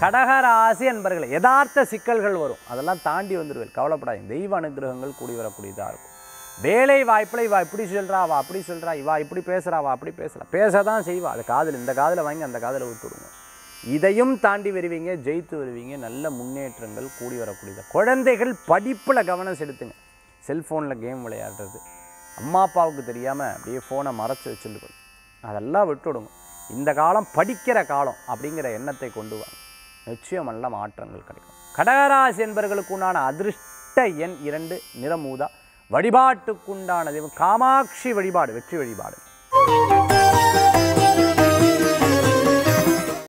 கடகராசி என்பர்கள் யதார்த்த சிக்கல்கள் வரும் அதெல்லாம் தாண்டி வந்துடுவேன் கவலைப்படாதீங்க தெய்வ அனுகிரகங்கள் கூடி வரக்கூடியதாக இருக்கும் வேலை வாய்ப்பில் இவா இப்படி சொல்கிறா அவள் அப்படி சொல்கிறா இவா இப்படி பேசுகிறா அவள் அப்படி பேசுகிறா பேச தான் செய்வா அது காதில் இந்த காதில் வாங்கி அந்த காதில் விட்டுடுங்க இதையும் தாண்டி வருவீங்க ஜெயித்து வருவீங்க நல்ல முன்னேற்றங்கள் கூடி வரக்கூடியது குழந்தைகள் படிப்பில் கவனம் செலுத்துங்க செல்ஃபோனில் கேம் விளையாடுறது அம்மா அப்பாவுக்கு தெரியாமல் அப்படியே ஃபோனை மறைச்சி வச்சுட்டு போய் அதெல்லாம் விட்டுடுங்க இந்த காலம் படிக்கிற காலம் அப்படிங்கிற எண்ணத்தை கொண்டு வாங்க நிச்சயம் நல்ல மாற்றங்கள் கிடைக்கும் கடகராசி என்பவர்களுக்கு உண்டான அதிர்ஷ்ட எண் இரண்டு நிறமூதா வழிபாட்டுக்குண்டான தெய்வம் காமாட்சி வழிபாடு வெற்றி வழிபாடு